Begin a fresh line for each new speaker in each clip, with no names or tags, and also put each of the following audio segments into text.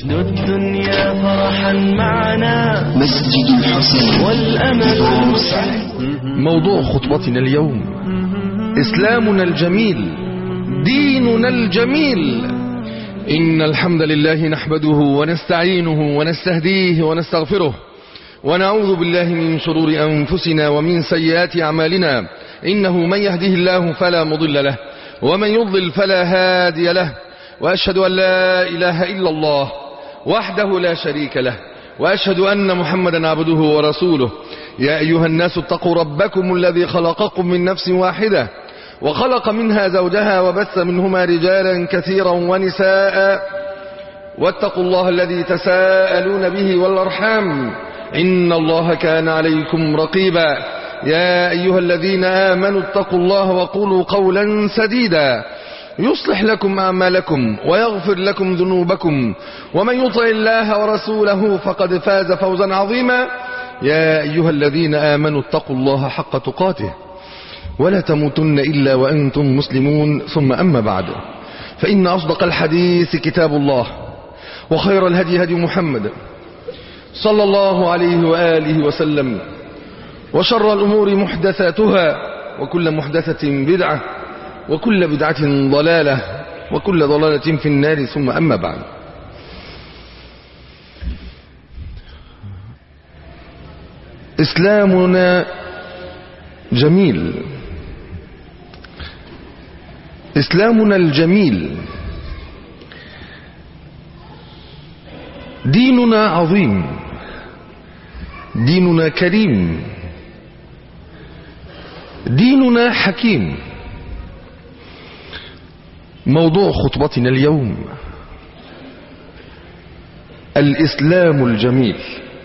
نجد الدنيا فرحا معنا
مسجد الحسين
والأمل
موضوع خطبتنا اليوم إسلامنا الجميل ديننا الجميل إن الحمد لله نحمده ونستعينه ونستهديه ونستغفره ونعوذ بالله من شرور أنفسنا ومن سيئات أعمالنا إنه من يهده الله فلا مضل له ومن يضلل فلا هادي له وأشهد أن لا إله إلا الله وحده لا شريك له وأشهد أن محمدا عبده ورسوله يا أيها الناس اتقوا ربكم الذي خلقكم من نفس واحدة وخلق منها زوجها وبث منهما رجالا كثيرا ونساء واتقوا الله الذي تساءلون به والأرحام إن الله كان عليكم رقيبا يا أيها الذين آمنوا اتقوا الله وقولوا قولا سديدا يصلح لكم أعمالكم ويغفر لكم ذنوبكم ومن يطع الله ورسوله فقد فاز فوزا عظيما يا أيها الذين آمنوا اتقوا الله حق تقاته ولا تموتن إلا وأنتم مسلمون ثم أما بعد فإن أصدق الحديث كتاب الله وخير الهدي هدي محمد صلى الله عليه وآله وسلم وشر الأمور محدثاتها وكل محدثة بدعة وكل بدعة ضلالة وكل ضلالة في النار ثم أما بعد إسلامنا جميل إسلامنا الجميل ديننا عظيم ديننا كريم ديننا حكيم موضوع خطبتنا اليوم الإسلام الجميل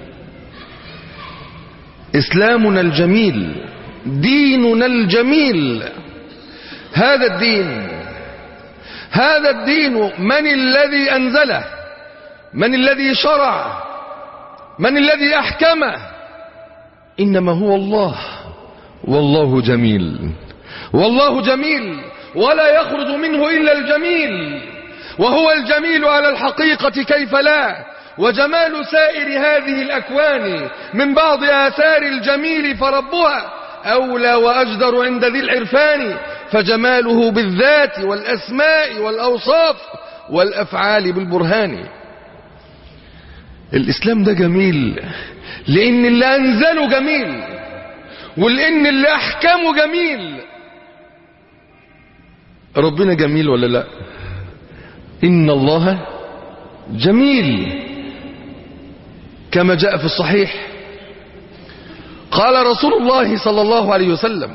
إسلامنا الجميل ديننا الجميل هذا الدين هذا الدين من الذي أنزله من الذي شرع من الذي أحكمه إنما هو الله والله جميل والله جميل ولا يخرج منه إلا الجميل وهو الجميل على الحقيقة كيف لا وجمال سائر هذه الأكوان من بعض آثار الجميل فربها أولى وأجدر عند ذي العرفان فجماله بالذات والأسماء والأوصاف والأفعال بالبرهان الإسلام ده جميل لأن اللي أنزله جميل ولأن اللي أحكمه جميل ربنا جميل ولا لا إن الله جميل كما جاء في الصحيح قال رسول الله صلى الله عليه وسلم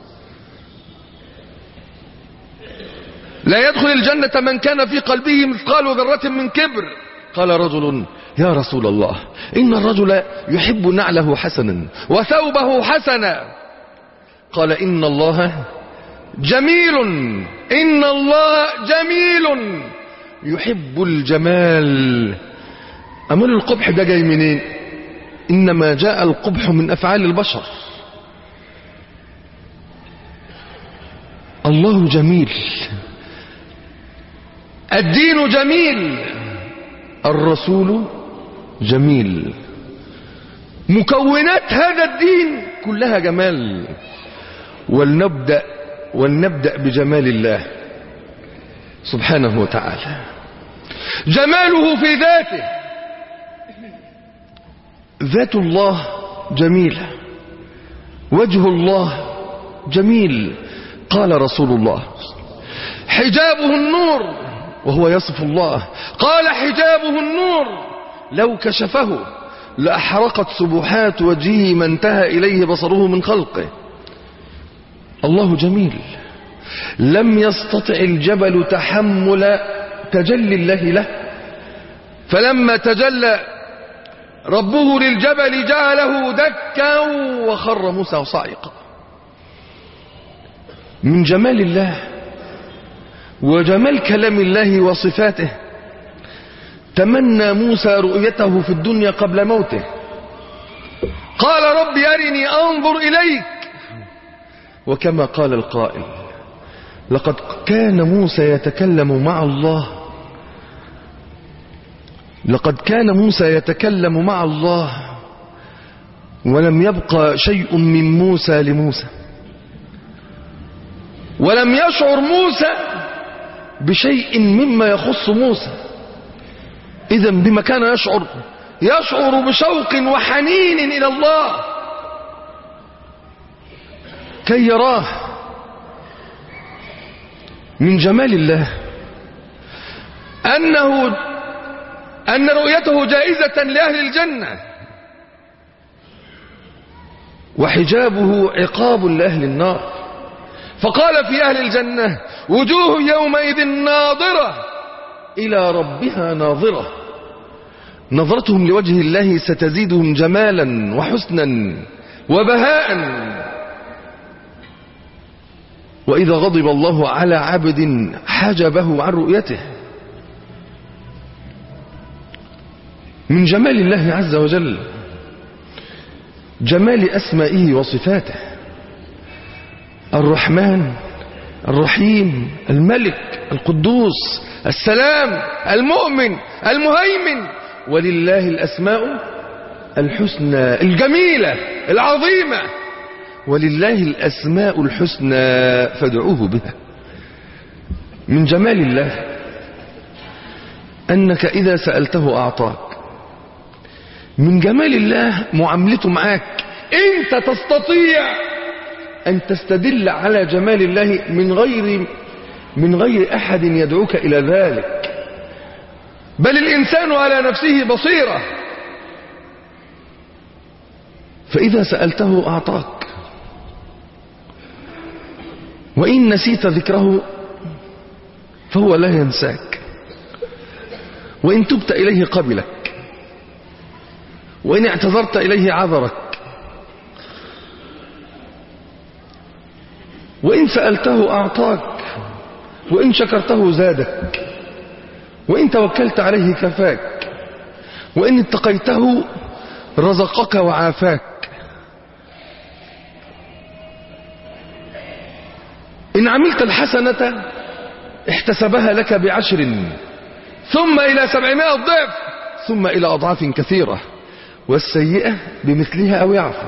لا يدخل الجنة من كان في قلبه مثقال ذرة من كبر قال رجل يا رسول الله إن الرجل يحب نعله حسنا وثوبه حسنا قال إن الله جميل إن الله جميل يحب الجمال أمال القبح ده جاي منين إنما جاء القبح من أفعال البشر الله جميل الدين جميل الرسول جميل مكونات هذا الدين كلها جمال ولنبدأ ولنبدأ بجمال الله سبحانه وتعالى جماله في ذاته ذات الله جميلة وجه الله جميل قال رسول الله حجابه النور وهو يصف الله قال حجابه النور لو كشفه لأحرقت سبحات وجهه ما انتهى إليه بصره من خلقه الله جميل لم يستطع الجبل تحمل تجلي الله له فلما تجلى ربه للجبل جعله دكا وخر موسى صاعقا من جمال الله وجمال كلام الله وصفاته تمنى موسى رؤيته في الدنيا قبل موته قال رب أرني أنظر إليك وكما قال القائل لقد كان موسى يتكلم مع الله لقد كان موسى يتكلم مع الله ولم يبقى شيء من موسى لموسى ولم يشعر موسى بشيء مما يخص موسى إذا بما كان يشعر يشعر بشوق وحنين إلى الله كي يراه من جمال الله أنه أن رؤيته جائزة لأهل الجنة وحجابه عقاب لأهل النار فقال في أهل الجنة وجوه يومئذ ناظرة إلى ربها ناظرة نظرتهم لوجه الله ستزيدهم جمالا وحسنا وبهاء وإذا غضب الله على عبد حجبه عن رؤيته من جمال الله عز وجل جمال أسمائه وصفاته الرحمن الرحيم الملك القدوس السلام المؤمن المهيمن ولله الأسماء الحسنى الجميلة العظيمة ولله الأسماء الحسنى فادعوه بها من جمال الله أنك إذا سألته أعطاك من جمال الله معاملته معاك أنت تستطيع أن تستدل على جمال الله من غير من غير أحد يدعوك إلى ذلك بل الإنسان على نفسه بصيرة فإذا سألته أعطاك وإن نسيت ذكره فهو لا ينساك وإن تبت إليه قبلك وإن اعتذرت إليه عذرك وإن سألته أعطاك وإن شكرته زادك وإن توكلت عليه كفاك وإن اتقيته رزقك وعافاك إن عملت الحسنة احتسبها لك بعشر ثم إلى سبعمائة ضعف ثم إلى أضعاف كثيرة والسيئة بمثلها أو يعفو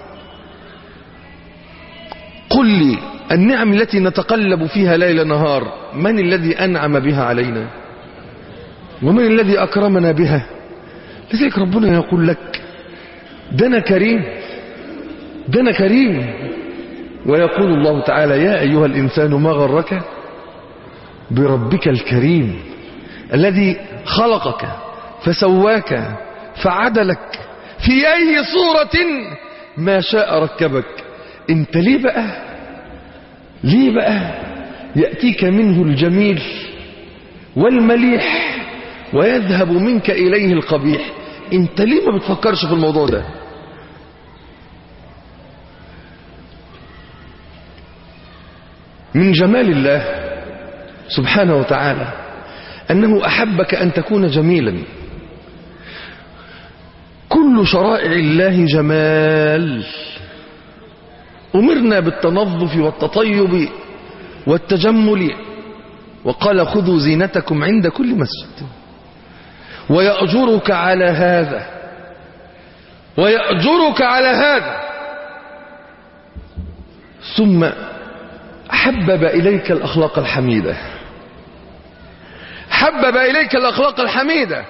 قل لي النعم التي نتقلب فيها ليل نهار من الذي أنعم بها علينا ومن الذي أكرمنا بها لذلك ربنا يقول لك دنا كريم دنا كريم ويقول الله تعالى يا أيها الإنسان ما غرك بربك الكريم الذي خلقك فسواك فعدلك في أي صورة ما شاء ركبك انت ليه بقى ليه بقى يأتيك منه الجميل والمليح ويذهب منك إليه القبيح انت ليه ما بتفكرش في الموضوع ده من جمال الله سبحانه وتعالى أنه أحبك أن تكون جميلا كل شرائع الله جمال أمرنا بالتنظف والتطيب والتجمل وقال خذوا زينتكم عند كل مسجد ويأجرك على هذا ويأجرك على هذا ثم حبب إليك الأخلاق الحميدة حبب إليك الأخلاق الحميدة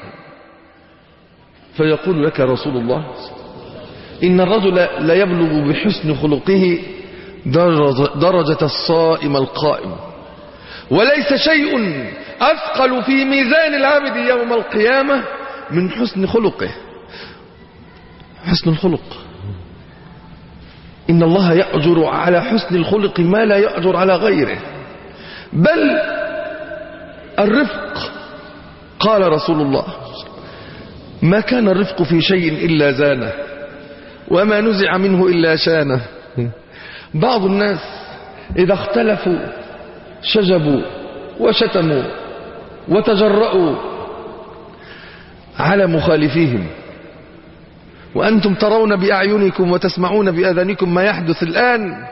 فيقول لك رسول الله إن الرجل لا يبلغ بحسن خلقه درجة الصائم القائم وليس شيء أثقل في ميزان العبد يوم القيامة من حسن خلقه حسن الخلق إن الله يأجر على حسن الخلق ما لا يأجر على غيره بل الرفق قال رسول الله ما كان الرفق في شيء إلا زانه وما نزع منه إلا شانه بعض الناس إذا اختلفوا شجبوا وشتموا وتجرؤوا على مخالفيهم وأنتم ترون بأعينكم وتسمعون بأذانكم ما يحدث الآن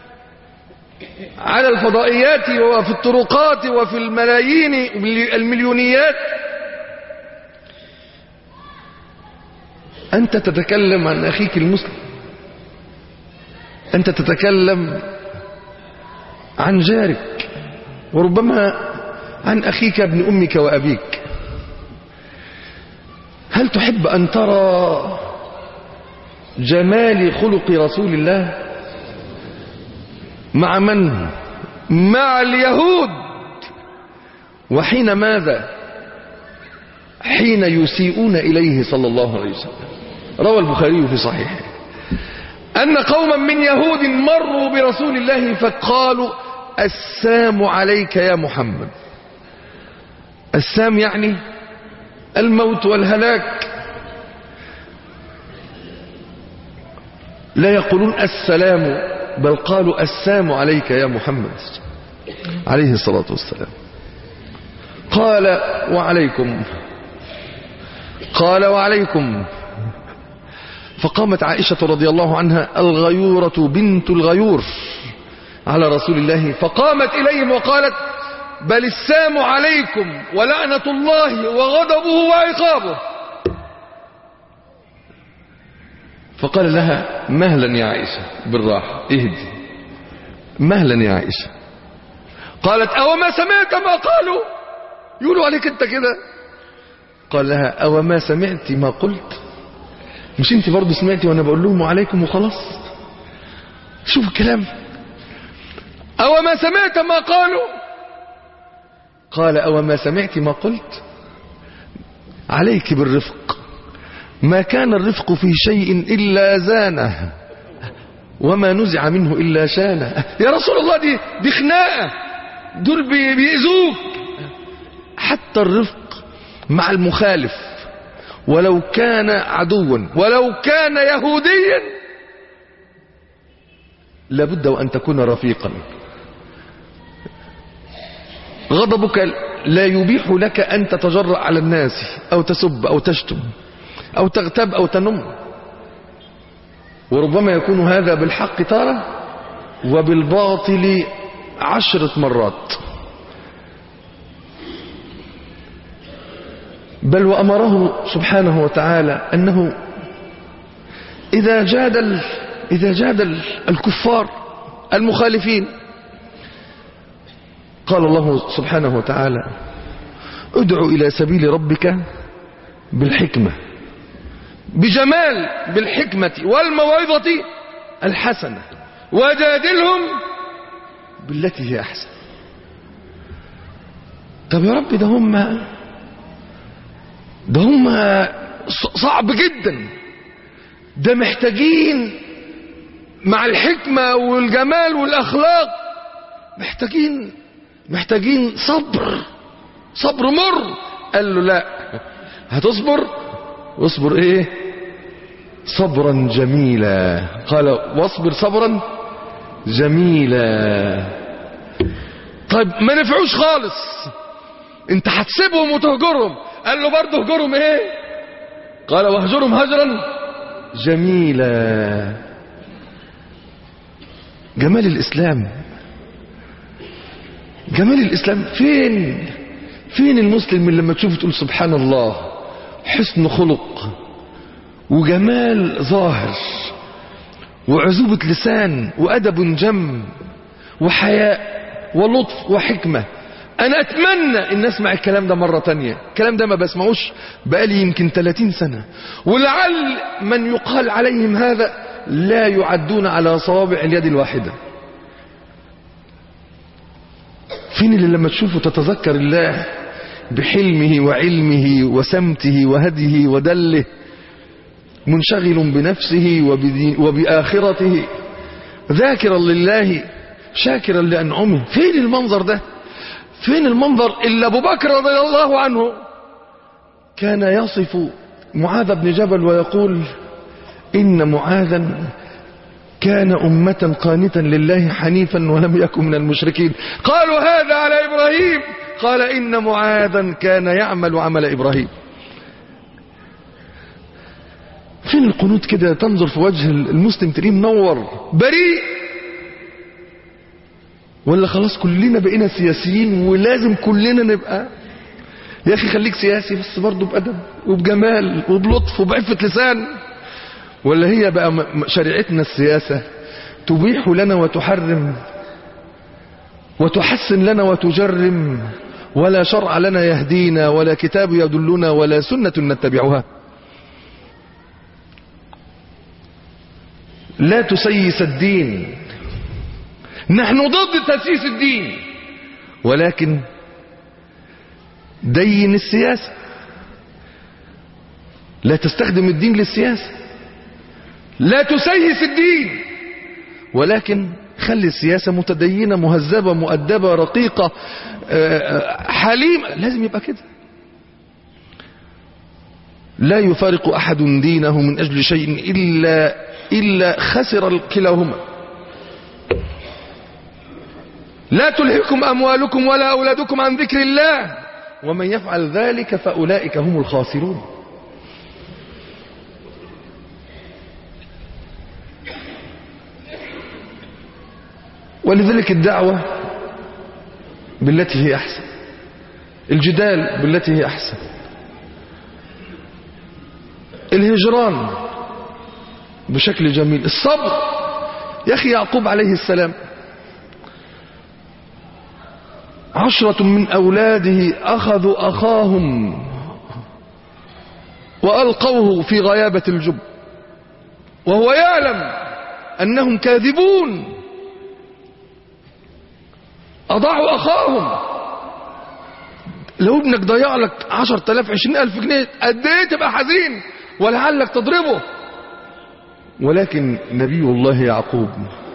على الفضائيات وفي الطرقات وفي الملايين المليونيات أنت تتكلم عن أخيك المسلم أنت تتكلم عن جارك وربما عن أخيك ابن أمك وأبيك هل تحب أن ترى جمال خلق رسول الله مع من مع اليهود وحين ماذا حين يسيئون إليه صلى الله عليه وسلم روى البخاري في صحيحه أن قوما من يهود مروا برسول الله فقالوا السام عليك يا محمد السام يعني الموت والهلاك لا يقولون السلام بل قالوا السام عليك يا محمد عليه الصلاة والسلام قال وعليكم قال وعليكم فقامت عائشة رضي الله عنها الغيورة بنت الغيور على رسول الله فقامت إليهم وقالت بل السام عليكم ولعنة الله وغضبه وعقابه فقال لها مهلا يا عائشة بالراحة اهدي مهلا يا عائشة قالت أو ما سمعت ما قالوا يقولوا عليك انت كده قال لها أو ما سمعت ما قلت مش انت برضه سمعتي وانا بقول لهم وعليكم وخلاص شوف الكلام أو ما سمعت ما قالوا قال أو ما سمعت ما قلت عليك بالرفق ما كان الرفق في شيء إلا زانه وما نزع منه إلا شانه يا رسول الله دي, دي خناقة دول بي- بيأذوك حتى الرفق مع المخالف ولو كان عدوا ولو كان يهوديا لابد وأن تكون رفيقا غضبك لا يبيح لك أن تتجرأ على الناس أو تسب أو تشتم أو تغتاب أو تنم وربما يكون هذا بالحق تارة وبالباطل عشرة مرات بل وأمره سبحانه وتعالى أنه إذا جادل إذا جادل الكفار المخالفين قال الله سبحانه وتعالى ادع إلى سبيل ربك بالحكمة بجمال بالحكمة والموعظة الحسنة وجادلهم بالتي هي أحسن طب يا رب ده هم ده هم ص- صعب جدا ده محتاجين مع الحكمة والجمال والأخلاق محتاجين محتاجين صبر صبر مر قال له لا هتصبر واصبر ايه صبرا جميلا قال واصبر صبرا جميلا طيب ما نفعوش خالص انت هتسيبهم وتهجرهم قال له برضه هجرهم ايه قال واهجرهم هجرا جميلا جمال الاسلام جمال الإسلام فين فين المسلم اللي لما تشوفه تقول سبحان الله حسن خلق وجمال ظاهر وعزوبة لسان وأدب جم وحياء ولطف وحكمة أنا أتمنى أن أسمع الكلام ده مرة تانية الكلام ده ما بسمعوش بقالي يمكن 30 سنة ولعل من يقال عليهم هذا لا يعدون على صوابع اليد الواحدة فين اللي لما تشوفه تتذكر الله بحلمه وعلمه وسمته وهديه ودله منشغل بنفسه وبدي- وبآخرته ذاكرا لله شاكرا لأنعمه فين المنظر ده فين المنظر إلا أبو بكر رضي الله عنه كان يصف معاذ بن جبل ويقول إن معاذا كان أمة قانتا لله حنيفا ولم يكن من المشركين قالوا هذا على إبراهيم قال إن معاذا كان يعمل عمل إبراهيم فين القنوت كده تنظر في وجه المسلم تلاقيه منور بريء ولا خلاص كلنا بقينا سياسيين ولازم كلنا نبقى يا أخي خليك سياسي بس برضه بأدب وبجمال وبلطف وبعفة لسان ولا هي بقى م- م- شريعتنا السياسة تبيح لنا وتحرم وتحسن لنا وتجرم ولا شرع لنا يهدينا ولا كتاب يدلنا ولا سنة نتبعها لا تسيس الدين نحن ضد تسييس الدين ولكن دين السياسة لا تستخدم الدين للسياسة لا تسيس الدين ولكن خلي السياسة متدينة مهذبة مؤدبة رقيقة آه، آه، حليمة لازم يبقى كده لا يفارق أحد دينه من أجل شيء إلا, إلا خسر كلاهما لا تلهكم أموالكم ولا أولادكم عن ذكر الله ومن يفعل ذلك فأولئك هم الخاسرون ولذلك الدعوة بالتي هي أحسن الجدال بالتي هي أحسن الهجران بشكل جميل الصبر يا أخي يعقوب عليه السلام عشرة من أولاده أخذوا أخاهم وألقوه في غيابة الجب وهو يعلم أنهم كاذبون أضاعوا أخاهم لو ابنك ضيع لك عشر تلاف عشرين ألف جنيه قد ايه تبقى حزين ولعلك تضربه ولكن نبي الله يعقوب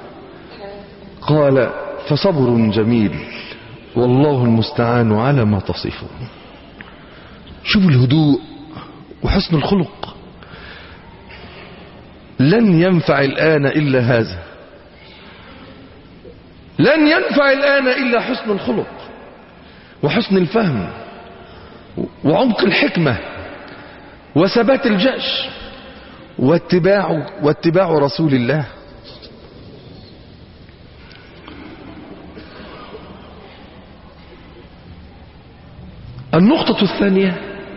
قال فصبر جميل والله المستعان على ما تصفون شوفوا الهدوء وحسن الخلق لن ينفع الآن إلا هذا لن ينفع الآن إلا حسن الخلق وحسن الفهم وعمق الحكمة وثبات الجأش واتباع واتباع رسول الله النقطة الثانية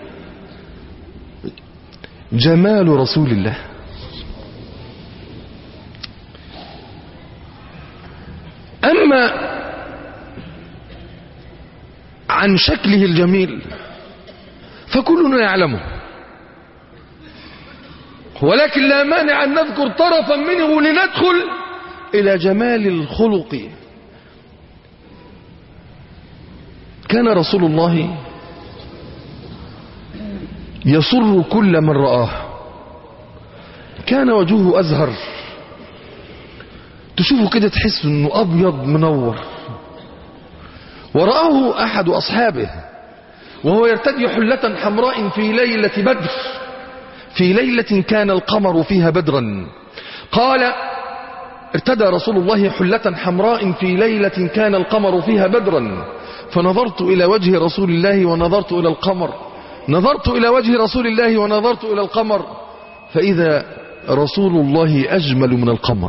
جمال رسول الله أما عن شكله الجميل فكلنا يعلمه ولكن لا مانع أن نذكر طرفا منه لندخل إلى جمال الخلق كان رسول الله يسر كل من رآه كان وجهه أزهر تشوفه كده تحس انه ابيض منور ورآه احد اصحابه وهو يرتدي حلة حمراء في ليلة بدر في ليلة كان القمر فيها بدرا قال ارتدى رسول الله حلة حمراء في ليلة كان القمر فيها بدرا فنظرت إلى وجه رسول الله ونظرت إلى القمر نظرت إلى وجه رسول الله ونظرت إلى القمر فإذا رسول الله أجمل من القمر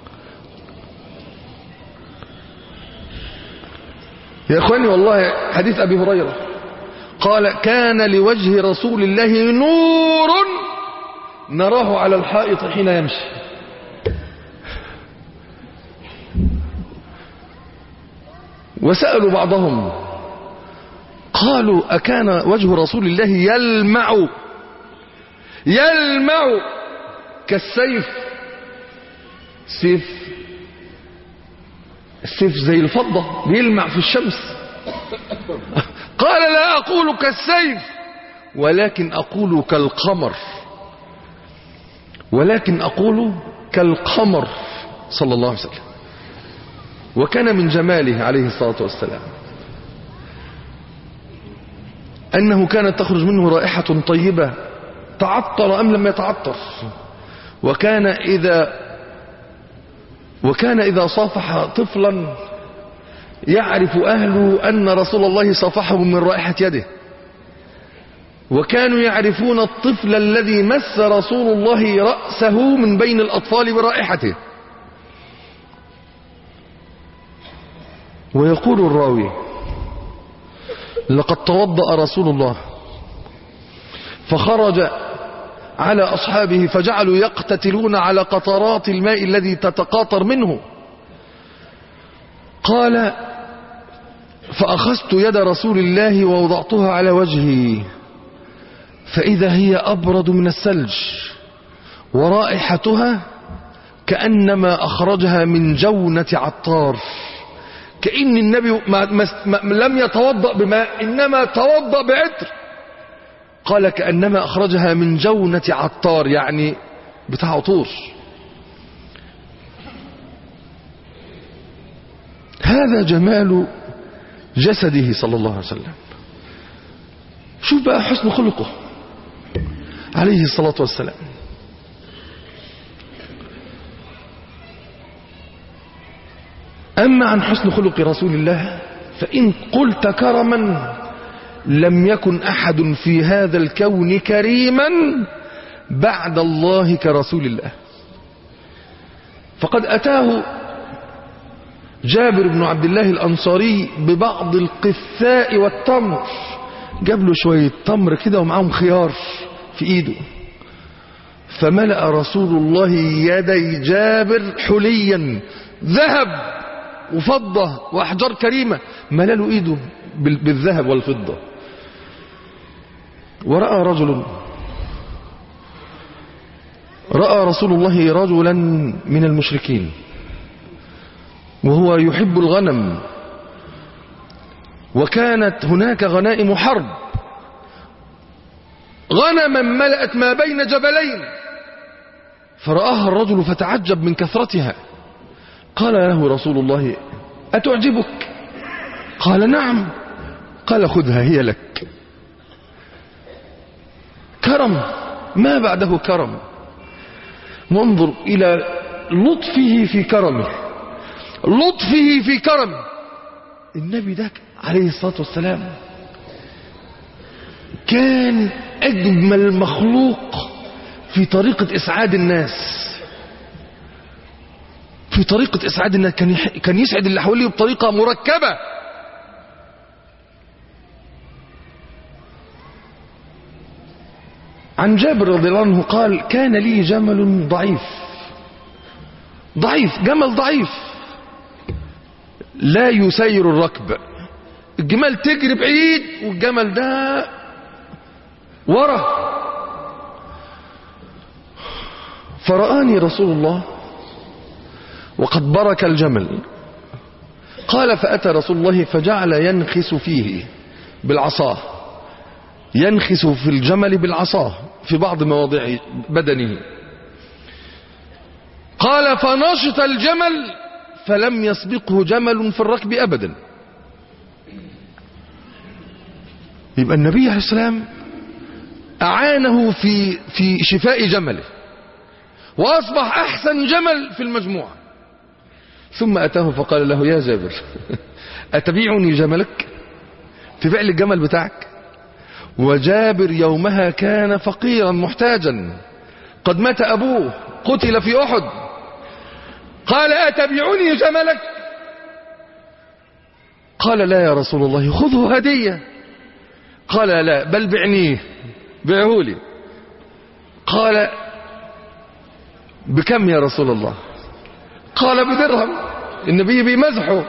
يا اخواني والله حديث ابي هريره قال كان لوجه رسول الله نور نراه على الحائط حين يمشي وسالوا بعضهم قالوا اكان وجه رسول الله يلمع يلمع كالسيف سيف السيف زي الفضة بيلمع في الشمس قال لا أقول كالسيف ولكن أقول كالقمر ولكن أقول كالقمر صلى الله عليه وسلم وكان من جماله عليه الصلاة والسلام أنه كانت تخرج منه رائحة طيبة تعطر أم لم يتعطر وكان إذا وكان إذا صافح طفلا يعرف أهله أن رسول الله صافحه من رائحة يده وكانوا يعرفون الطفل الذي مس رسول الله رأسه من بين الأطفال برائحته ويقول الراوي لقد توضأ رسول الله فخرج على أصحابه فجعلوا يقتتلون على قطرات الماء الذي تتقاطر منه قال فأخذت يد رسول الله ووضعتها على وجهي فإذا هي أبرد من الثلج ورائحتها كأنما أخرجها من جونة عطار كأن النبي ما ما ما لم يتوضأ بماء إنما توضأ بعطر قال كأنما أخرجها من جونة عطار يعني بتاع عطور هذا جمال جسده صلى الله عليه وسلم شوف بقى حسن خلقه عليه الصلاة والسلام أما عن حسن خلق رسول الله فإن قلت كرما لم يكن أحد في هذا الكون كريما بعد الله كرسول الله فقد أتاه جابر بن عبد الله الأنصاري ببعض القثاء والتمر جاب له شوية تمر كده ومعاهم خيار في ايده فملأ رسول الله يدي جابر حليا ذهب وفضة وأحجار كريمة ملأ له ايده بالذهب والفضة ورأى رجل رأى رسول الله رجلا من المشركين وهو يحب الغنم وكانت هناك غنائم حرب غنما ملأت ما بين جبلين فرآها الرجل فتعجب من كثرتها قال له رسول الله أتعجبك قال نعم قال خذها هي لك كرم ما بعده كرم وانظر إلى لطفه في كرمه لطفه في كرمه النبي ده عليه الصلاة والسلام كان أجمل مخلوق في طريقة إسعاد الناس في طريقة إسعاد الناس كان كان يسعد اللي حواليه بطريقة مركبة عن جابر رضي الله عنه قال كان لي جمل ضعيف ضعيف جمل ضعيف لا يسير الركب الجمال تجري بعيد والجمل ده ورا فرآني رسول الله وقد برك الجمل قال فأتى رسول الله فجعل ينخس فيه بالعصاه ينخس في الجمل بالعصاه في بعض مواضع بدنه قال فنشط الجمل فلم يسبقه جمل في الركب أبدا يبقى النبي عليه السلام أعانه في في شفاء جمله وأصبح أحسن جمل في المجموعة ثم أتاه فقال له يا جابر أتبيعني جملك تبيع لي الجمل بتاعك وجابر يومها كان فقيرا محتاجا قد مات أبوه قتل في أحد قال أتبعني جملك قال لا يا رسول الله خذه هدية قال لا بل بعنيه بيعه لي قال بكم يا رسول الله قال بدرهم النبي بيمزحه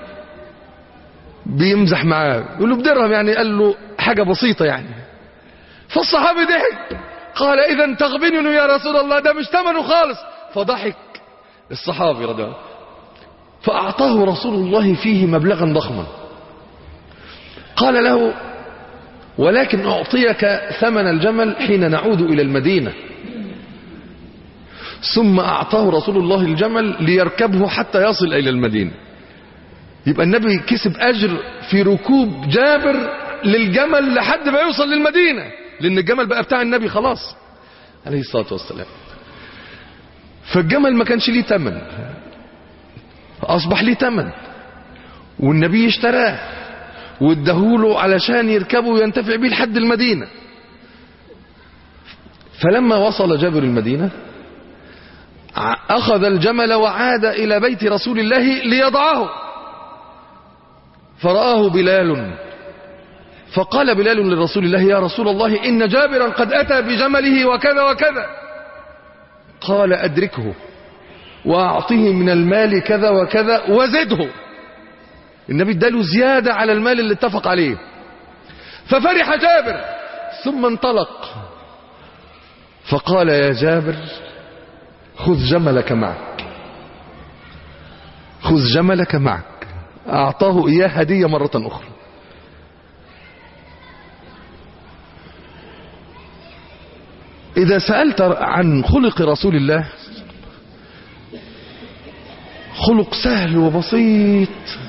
بيمزح معاه يقول له بدرهم يعني قال له حاجة بسيطة يعني فالصحابي ضحك قال اذا تغبنني يا رسول الله ده مش ثمنه خالص فضحك الصحابي رضي الله فأعطاه رسول الله فيه مبلغا ضخما قال له ولكن أعطيك ثمن الجمل حين نعود إلى المدينة ثم أعطاه رسول الله الجمل ليركبه حتى يصل إلى المدينة يبقى النبي كسب أجر في ركوب جابر للجمل لحد ما يوصل للمدينة لأن الجمل بقى بتاع النبي خلاص عليه الصلاة والسلام فالجمل ما كانش ليه تمن أصبح ليه تمن والنبي اشتراه وادهوله علشان يركبه وينتفع به لحد المدينة فلما وصل جابر المدينة أخذ الجمل وعاد إلى بيت رسول الله ليضعه فرآه بلال فقال بلال لرسول الله يا رسول الله إن جابرا قد أتى بجمله وكذا وكذا قال أدركه وأعطه من المال كذا وكذا وزده النبي اداله زيادة على المال اللي اتفق عليه ففرح جابر ثم انطلق فقال يا جابر خذ جملك معك خذ جملك معك أعطاه إياه هدية مرة أخرى إذا سألت عن خلق رسول الله خلق سهل وبسيط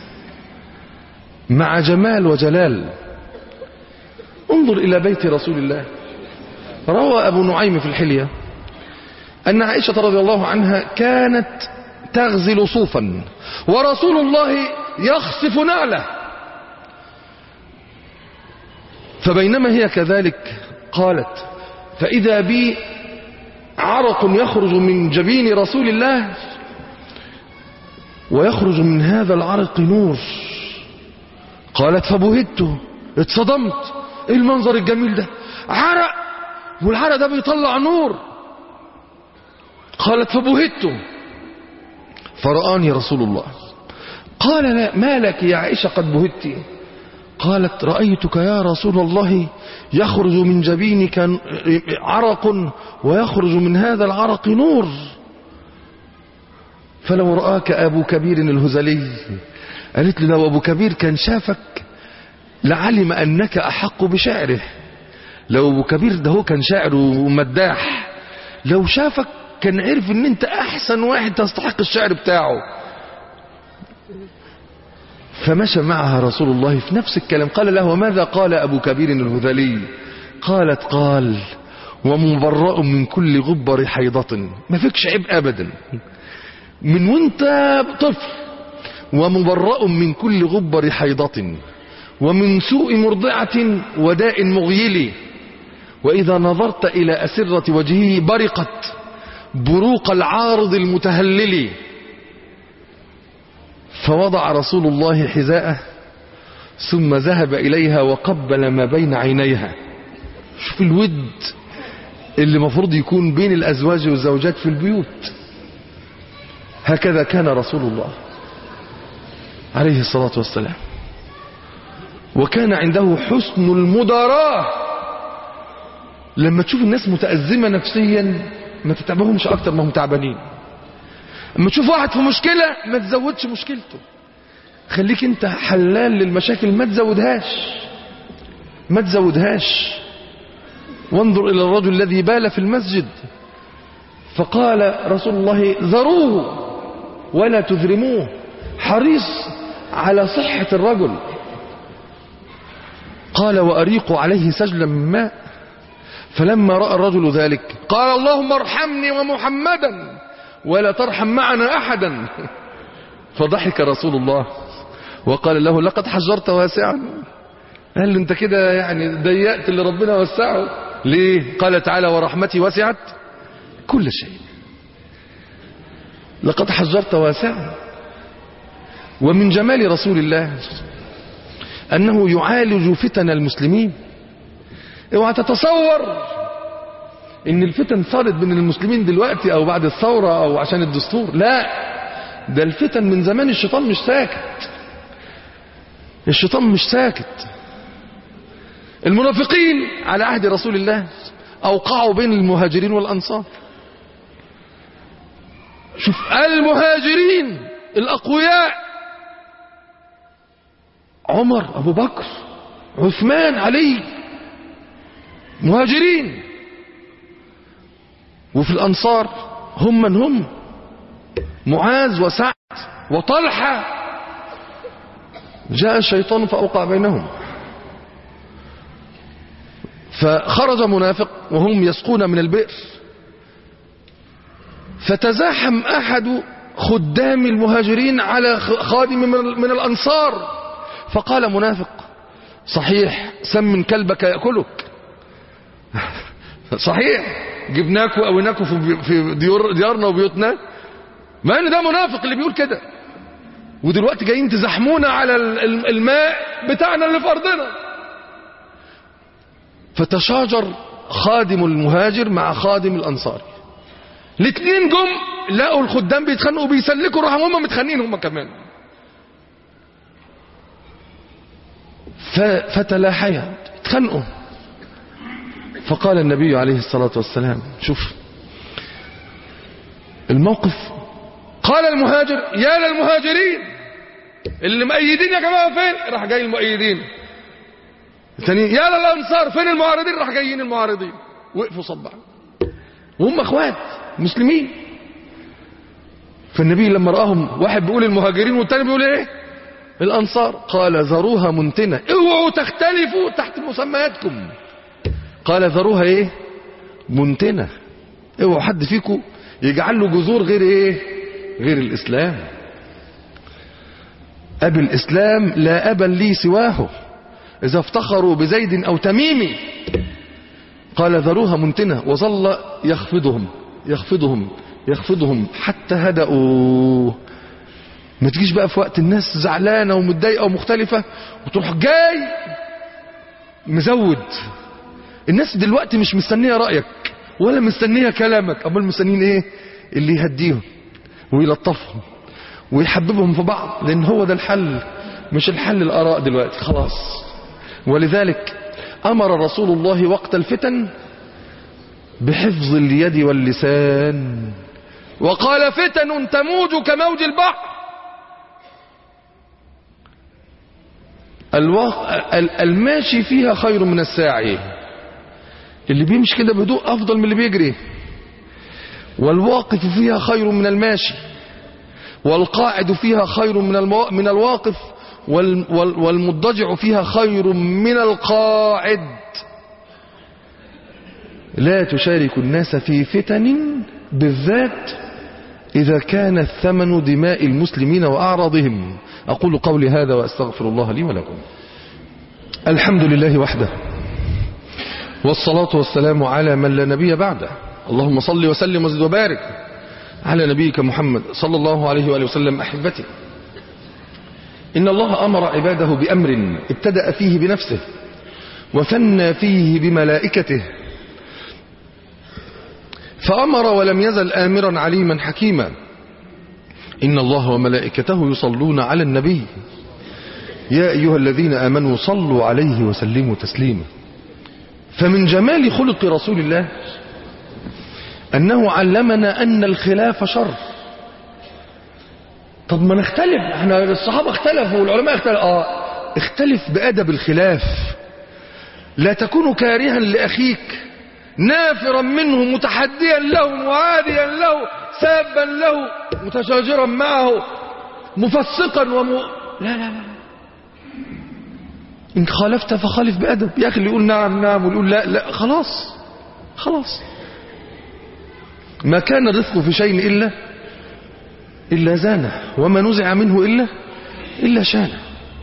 مع جمال وجلال انظر إلى بيت رسول الله روى أبو نعيم في الحلية أن عائشة رضي الله عنها كانت تغزل صوفا ورسول الله يخصف نعله فبينما هي كذلك قالت فإذا بي عرق يخرج من جبين رسول الله ويخرج من هذا العرق نور قالت فبهدت اتصدمت ايه المنظر الجميل ده عرق والعرق ده بيطلع نور قالت فبهدت فرآني رسول الله قال لا ما لك يا عائشة قد بهدت قالت رأيتك يا رسول الله يخرج من جبينك عرق ويخرج من هذا العرق نور فلو رآك أبو كبير الهزلي قالت لي لو أبو كبير كان شافك لعلم أنك أحق بشعره لو أبو كبير ده هو كان شاعر ومداح لو شافك كان عرف ان انت احسن واحد تستحق الشعر بتاعه فمشى معها رسول الله في نفس الكلام قال له وماذا قال ابو كبير الهذلي قالت قال ومبرأ من كل غبر حيضة ما فيكش عيب ابدا من وانت طفل ومبرأ من كل غبر حيضة ومن سوء مرضعة وداء مغيل وإذا نظرت إلى أسرة وجهه برقت بروق العارض المتهلل فوضع رسول الله حذاءه ثم ذهب إليها وقبل ما بين عينيها شوف الود اللي مفروض يكون بين الأزواج والزوجات في البيوت هكذا كان رسول الله عليه الصلاة والسلام وكان عنده حسن المداراة لما تشوف الناس متأزمة نفسيا ما تتعبهمش أكتر ما هم تعبانين اما تشوف واحد في مشكلة ما تزودش مشكلته خليك انت حلال للمشاكل ما تزودهاش ما تزودهاش وانظر إلى الرجل الذي بال في المسجد فقال رسول الله ذروه ولا تذرموه حريص على صحة الرجل قال وأريق عليه سجلا من ماء فلما رأى الرجل ذلك قال اللهم ارحمني ومحمدا ولا ترحم معنا أحدا فضحك رسول الله وقال له لقد حجرت واسعا قال له انت كده يعني ضيقت اللي ربنا وسعه ليه قال تعالى ورحمتي وسعت كل شيء لقد حجرت واسعا ومن جمال رسول الله أنه يعالج فتن المسلمين اوعى تتصور ان الفتن صارت بين المسلمين دلوقتي او بعد الثورة او عشان الدستور لا ده الفتن من زمان الشيطان مش ساكت الشيطان مش ساكت المنافقين على عهد رسول الله اوقعوا بين المهاجرين والانصار شوف المهاجرين الاقوياء عمر ابو بكر عثمان علي مهاجرين وفي الأنصار هم من هم معاذ وسعد وطلحة جاء الشيطان فأوقع بينهم فخرج منافق وهم يسقون من البئر فتزاحم أحد خدام المهاجرين على خادم من الأنصار فقال منافق صحيح سمن كلبك يأكلك صحيح جبناكوا وقويناكوا في في ديور ديارنا وبيوتنا ما ان ده منافق اللي بيقول كده ودلوقتي جايين تزحمونا على الماء بتاعنا اللي في ارضنا فتشاجر خادم المهاجر مع خادم الأنصاري الاثنين جم لقوا الخدام بيتخانقوا بيسلكوا راحوا هم متخانقين هم كمان ف- فتلاحيا اتخانقوا فقال النبي عليه الصلاة والسلام شوف الموقف قال المهاجر يا للمهاجرين اللي مؤيدين يا جماعة فين راح جاي المؤيدين الثاني يا للأنصار فين المعارضين راح جايين المعارضين وقفوا صبعا وهم اخوات مسلمين فالنبي لما رآهم واحد بيقول المهاجرين والتاني بيقول ايه الأنصار قال ذروها منتنة اوعوا تختلفوا تحت مسمياتكم قال ذروها ايه منتنة اوعوا حد فيكم يجعل له جذور غير ايه غير الاسلام ابي الاسلام لا ابا لي سواه اذا افتخروا بزيد او تميم قال ذروها منتنة وظل يخفضهم يخفضهم يخفضهم حتى هدأوا ما تجيش بقى في وقت الناس زعلانة ومتضايقة ومختلفة وتروح جاي مزود الناس دلوقتي مش مستنية رأيك ولا مستنية كلامك امال مستنيين ايه اللي يهديهم ويلطفهم ويحببهم في بعض لان هو ده الحل مش الحل الاراء دلوقتي خلاص ولذلك امر رسول الله وقت الفتن بحفظ اليد واللسان وقال فتن تموج كموج البحر الواق... ال- الماشي فيها خير من الساعي اللي بيمشي كده بهدوء افضل من اللي بيجري والواقف فيها خير من الماشي والقاعد فيها خير من المو... من الواقف وال... وال... والمضجع فيها خير من القاعد لا تشارك الناس في فتن بالذات إذا كان الثمن دماء المسلمين وأعراضهم أقول قولي هذا وأستغفر الله لي ولكم الحمد لله وحده والصلاة والسلام على من لا نبي بعده اللهم صل وسلم وزد وبارك على نبيك محمد صلى الله عليه وآله وسلم أحبتي إن الله أمر عباده بأمر ابتدأ فيه بنفسه وثنى فيه بملائكته فأمر ولم يزل آمرا عليما حكيما إن الله وملائكته يصلون على النبي يا أيها الذين آمنوا صلوا عليه وسلموا تسليما فمن جمال خلق رسول الله أنه علمنا أن الخلاف شر طب ما نختلف احنا الصحابة اختلفوا والعلماء اختلفوا اه اختلف بأدب الخلاف لا تكون كارها لأخيك نافرا منه متحديا له معاديا له سابا له متشاجرا معه مفسقا وم... لا لا لا إن خالفت فخالف بأدب يا أخي اللي يقول نعم نعم واللي يقول لا لا خلاص خلاص ما كان الرفق في شيء إلا إلا زانه وما نزع منه إلا إلا شانه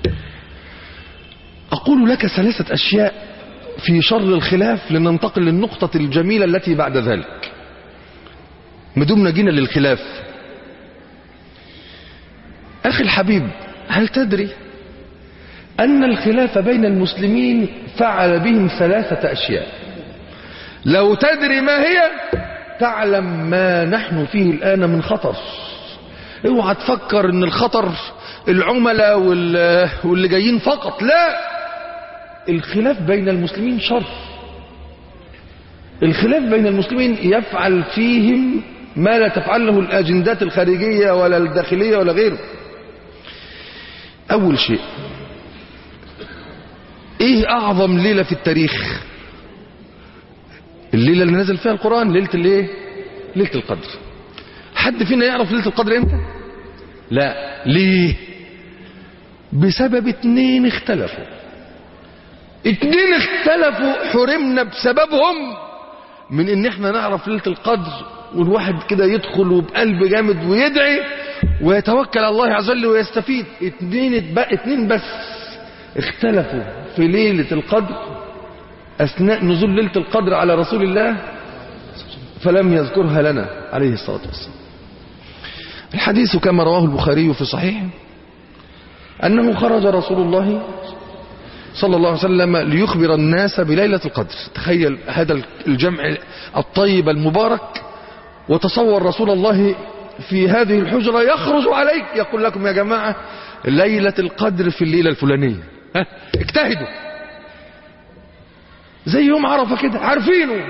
أقول لك ثلاثة أشياء في شر الخلاف لننتقل للنقطة الجميلة التي بعد ذلك مدومنا جينا للخلاف أخي الحبيب هل تدري أن الخلاف بين المسلمين فعل بهم ثلاثة أشياء لو تدري ما هي تعلم ما نحن فيه الآن من خطر اوعى تفكر ان الخطر العملاء وال- واللي جايين فقط لا الخلاف بين المسلمين شر الخلاف بين المسلمين يفعل فيهم ما لا تفعله الأجندات الخارجية ولا الداخلية ولا غيره أول شيء إيه أعظم ليلة في التاريخ الليلة اللي نزل فيها القرآن ليلة الايه ليلة القدر حد فينا يعرف ليلة القدر امتى لا ليه بسبب اتنين اختلفوا اتنين اختلفوا حرمنا بسببهم من ان احنا نعرف ليلة القدر والواحد كده يدخل وبقلب جامد ويدعي ويتوكل على الله عز وجل ويستفيد اتنين, اتب- اتنين بس اختلفوا في ليلة القدر اثناء نزول ليلة القدر على رسول الله فلم يذكرها لنا عليه الصلاة والسلام الحديث كما رواه البخاري في صحيحه أنه خرج رسول الله صلى الله عليه وسلم ليخبر الناس بليلة القدر تخيل هذا الجمع الطيب المبارك وتصور رسول الله في هذه الحجرة يخرج عليك يقول لكم يا جماعة ليلة القدر في الليلة الفلانية ها اجتهدوا زي يوم عرفة كده عارفينه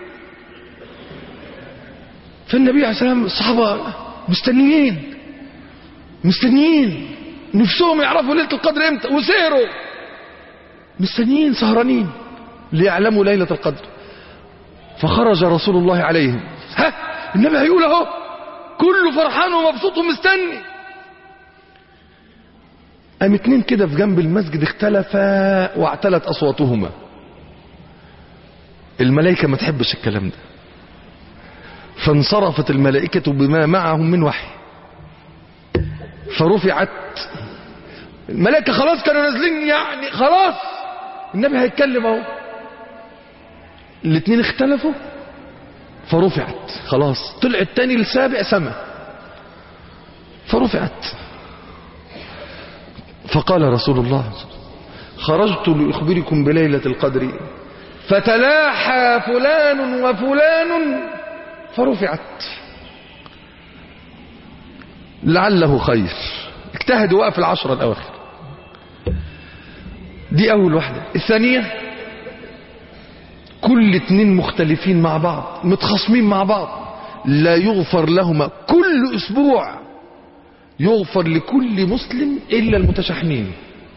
فالنبي عليه السلام الصحابة مستنيين مستنيين نفسهم يعرفوا ليلة القدر امتى وسهروا مستنيين سهرانين ليعلموا ليلة القدر فخرج رسول الله عليهم ها النبي هيقول اهو كله فرحان ومبسوط ومستني قام اتنين كده في جنب المسجد اختلفا واعتلت اصواتهما الملائكة ما تحبش الكلام ده فانصرفت الملائكة بما معهم من وحي فرفعت الملائكة خلاص كانوا نازلين يعني خلاص النبي هيتكلم اهو الاثنين اختلفوا فرفعت خلاص طلع التاني السابع سما فرفعت فقال رسول الله خرجت لأخبركم بليلة القدر فتلاحى فلان وفلان فرفعت لعله خير اجتهدوا وقف العشرة الأواخر دي أول واحدة الثانية كل اتنين مختلفين مع بعض متخاصمين مع بعض لا يغفر لهما كل أسبوع يغفر لكل مسلم إلا المتشحنين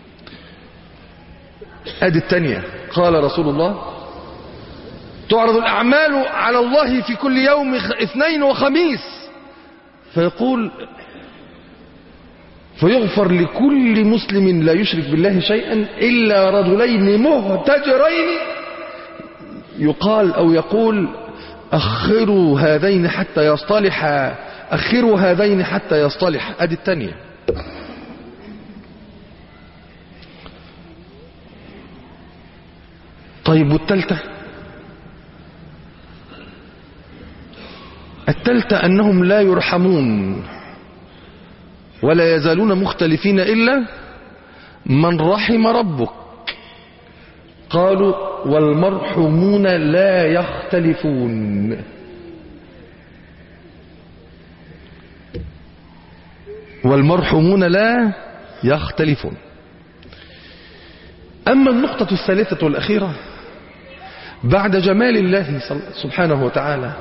ادي الثانية قال رسول الله تعرض الأعمال على الله في كل يوم اثنين وخميس فيقول فيغفر لكل مسلم لا يشرك بالله شيئا إلا رجلين مهتجرين يقال أو يقول أخروا هذين حتى يصطلحا أخروا هذين حتى يصطلح أدي الثانية طيب والثالثة الثالثة أنهم لا يرحمون ولا يزالون مختلفين إلا من رحم ربك قالوا والمرحومون لا يختلفون والمرحومون لا يختلفون أما النقطة الثالثة والأخيرة بعد جمال الله سبحانه وتعالى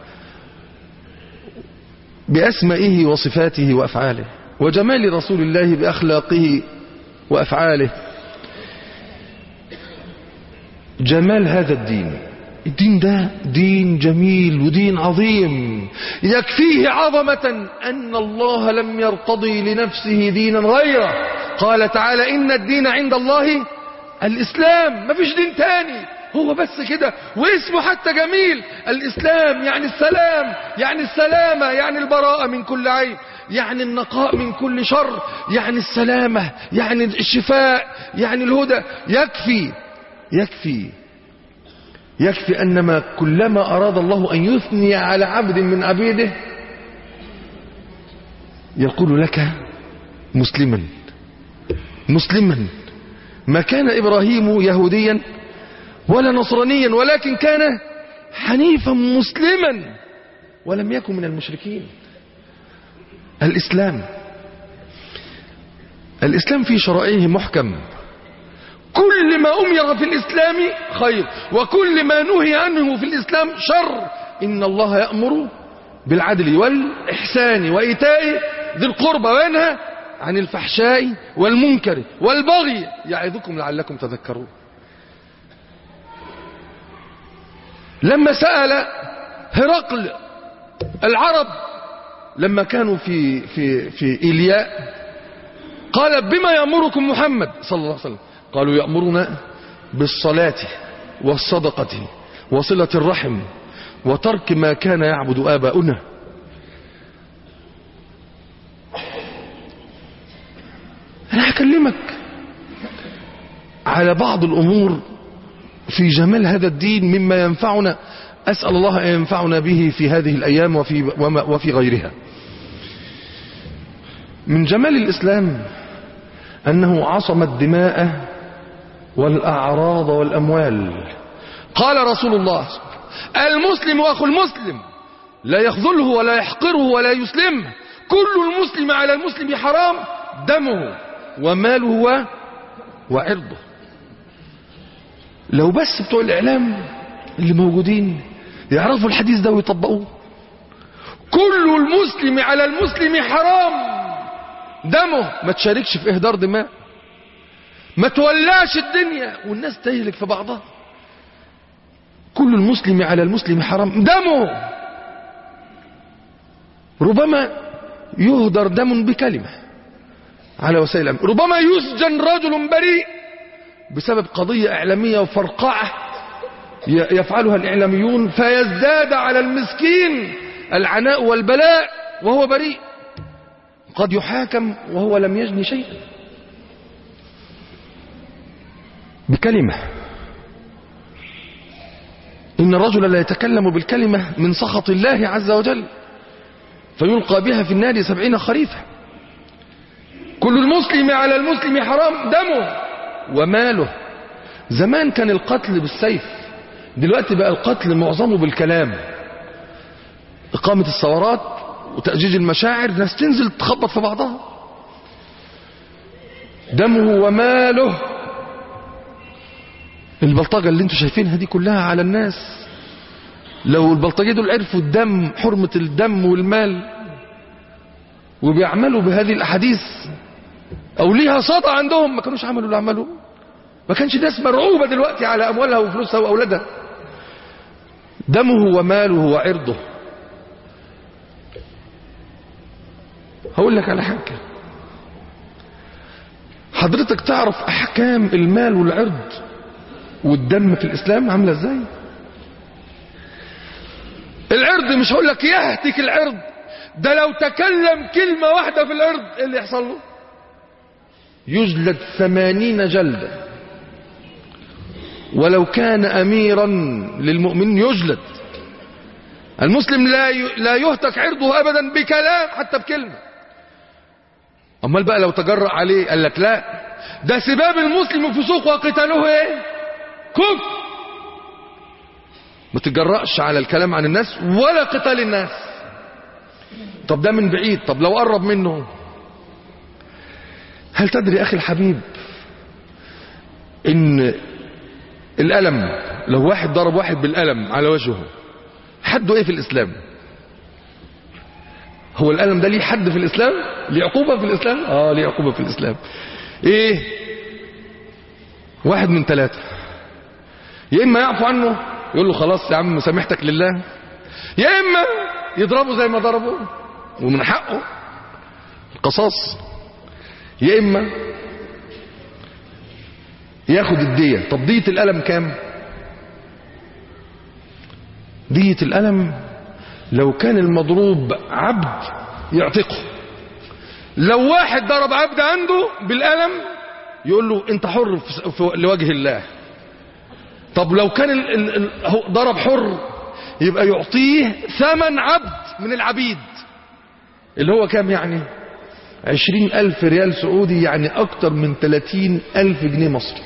بأسمائه وصفاته وأفعاله وجمال رسول الله بأخلاقه وأفعاله جمال هذا الدين الدين ده دين جميل ودين عظيم يكفيه عظمة أن الله لم يرتضي لنفسه دينا غيره قال تعالى إن الدين عند الله الإسلام ما فيش دين تاني هو بس كده واسمه حتى جميل الإسلام يعني السلام يعني السلامة يعني البراءة من كل عيب يعني النقاء من كل شر يعني السلامة يعني الشفاء يعني الهدى يكفي يكفي يكفي أنما كلما أراد الله أن يثني على عبد من عبيده يقول لك مسلما مسلما ما كان إبراهيم يهوديا ولا نصرانيا ولكن كان حنيفا مسلما ولم يكن من المشركين الإسلام الإسلام في شرائعه محكم كل ما أمر في الإسلام خير وكل ما نهي عنه في الإسلام شر إن الله يأمر بالعدل والإحسان وإيتاء ذي القربى وينهى عن الفحشاء والمنكر والبغي يعظكم لعلكم تذكرون لما سأل هرقل العرب لما كانوا في في في إيلياء قال بما يأمركم محمد صلى الله عليه وسلم قالوا يأمرنا بالصلاة والصدقة وصلة الرحم وترك ما كان يعبد آباؤنا أنا هكلمك على بعض الأمور في جمال هذا الدين مما ينفعنا أسأل الله أن ينفعنا به في هذه الأيام وفي, وما وفي غيرها من جمال الإسلام أنه عصم الدماء والأعراض والأموال قال رسول الله المسلم أخو المسلم لا يخذله ولا يحقره ولا يسلمه كل المسلم على المسلم حرام دمه وماله و- وعرضه لو بس بتوع الإعلام اللي موجودين يعرفوا الحديث ده ويطبقوه كل المسلم على المسلم حرام دمه ما تشاركش في إهدار دماء ما تولاش الدنيا والناس تهلك في بعضها كل المسلم على المسلم حرام دمه ربما يهدر دم بكلمة على وسائل الأمن ربما يسجن رجل بريء بسبب قضية إعلامية وفرقعة ي- يفعلها الإعلاميون فيزداد على المسكين العناء والبلاء وهو بريء قد يحاكم وهو لم يجني شيئا بكلمة إن الرجل لا يتكلم بالكلمة من سخط الله عز وجل فيلقى بها في النار سبعين خريفا كل المسلم على المسلم حرام دمه وماله زمان كان القتل بالسيف دلوقتي بقى القتل معظمه بالكلام إقامة الثورات وتأجيج المشاعر ناس تنزل تخبط في بعضها دمه وماله البلطجة اللي انتوا شايفينها دي كلها على الناس لو البلطجية دول عرفوا الدم حرمة الدم والمال وبيعملوا بهذه الأحاديث أو ليها صدى عندهم ما كانوش عملوا اللي عملوه ما كانش ناس مرعوبة دلوقتي على أموالها وفلوسها وأولادها دمه وماله وعرضه هقول لك على حاجة حضرتك تعرف أحكام المال والعرض والدم في الإسلام عاملة إزاي العرض مش هقول لك يهتك العرض ده لو تكلم كلمة واحدة في العرض ايه اللي يحصل له يجلد ثمانين جلدة ولو كان أميرا للمؤمنين يجلد المسلم لا ي- لا يهتك عرضه أبدا بكلام حتى بكلمة أمال بقى لو تجرأ عليه قال لك لا ده سباب المسلم فسوق وقتاله ايه كفر ما تتجرأش على الكلام عن الناس ولا قتال الناس طب ده من بعيد طب لو قرب منه هل تدري أخي الحبيب إن الألم لو واحد ضرب واحد بالألم على وجهه حده إيه في الإسلام هو الألم ده ليه حد في الإسلام ليه عقوبة في الإسلام آه ليه عقوبة في الإسلام إيه واحد من ثلاثة يا إما يعفو عنه يقول له خلاص يا عم سامحتك لله يا إما يضربه زي ما ضربه ومن حقه القصاص يا إما ياخد الدية طب دية الألم كام دية الألم لو كان المضروب عبد يعتقه لو واحد ضرب عبد عنده بالألم يقول له انت حر في- في- لوجه الله طب لو كان ال ال ال هو ضرب حر يبقى يعطيه ثمن عبد من العبيد اللي هو كام يعني عشرين ألف ريال سعودي يعني أكتر من ثلاثين ألف جنيه مصري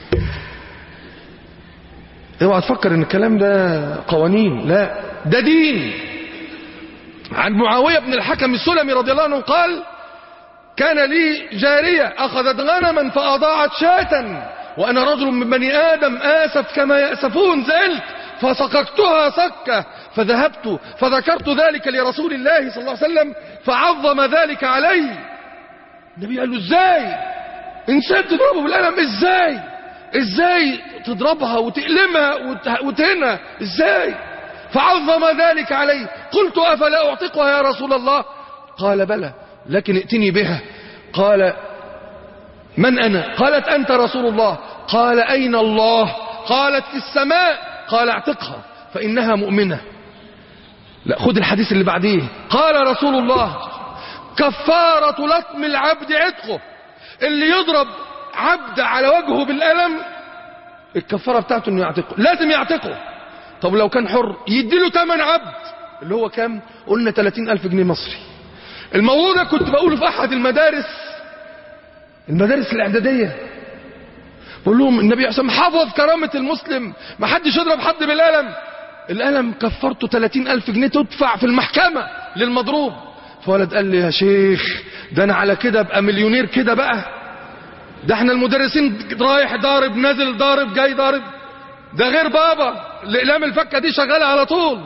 اوعى تفكر ان الكلام ده قوانين لا ده دين عن معاوية بن الحكم السلمي رضي الله عنه قال كان لي جارية أخذت غنما فأضاعت شاة وأنا رجل من بني آدم آسف كما يأسفون زعلت فسقكتها سكة فذهبت فذكرت ذلك لرسول الله صلى الله عليه وسلم فعظم ذلك علي النبي قال له ازاي انسان تضربه بالقلم ازاي ازاي تضربها وتألمها وت- وتهنها ازاي فعظم ذلك علي قلت أفلا أعتقها يا رسول الله قال بلى لكن ائتني بها قال من أنا قالت أنت رسول الله قال أين الله قالت في السماء قال اعتقها فإنها مؤمنة لا خد الحديث اللي بعديه قال رسول الله كفارة لطم العبد عتقه اللي يضرب عبد على وجهه بالألم الكفارة بتاعته انه يعتقه لازم يعتقه طب لو كان حر يديله تمن عبد اللي هو كام قلنا 30 ألف جنيه مصري الموضوع ده كنت بقوله في أحد المدارس المدارس الإعدادية قول لهم النبي عليه الصلاة والسلام حفظ كرامة المسلم ما حدش يضرب حد بالقلم القلم كفرته 30 ألف جنيه تدفع في المحكمة للمضروب فولد قال لي يا شيخ ده أنا على كده أبقى مليونير كده بقى ده احنا المدرسين رايح ضارب نازل ضارب جاي ضارب ده غير بابا الأقلام الفكة دي شغالة على طول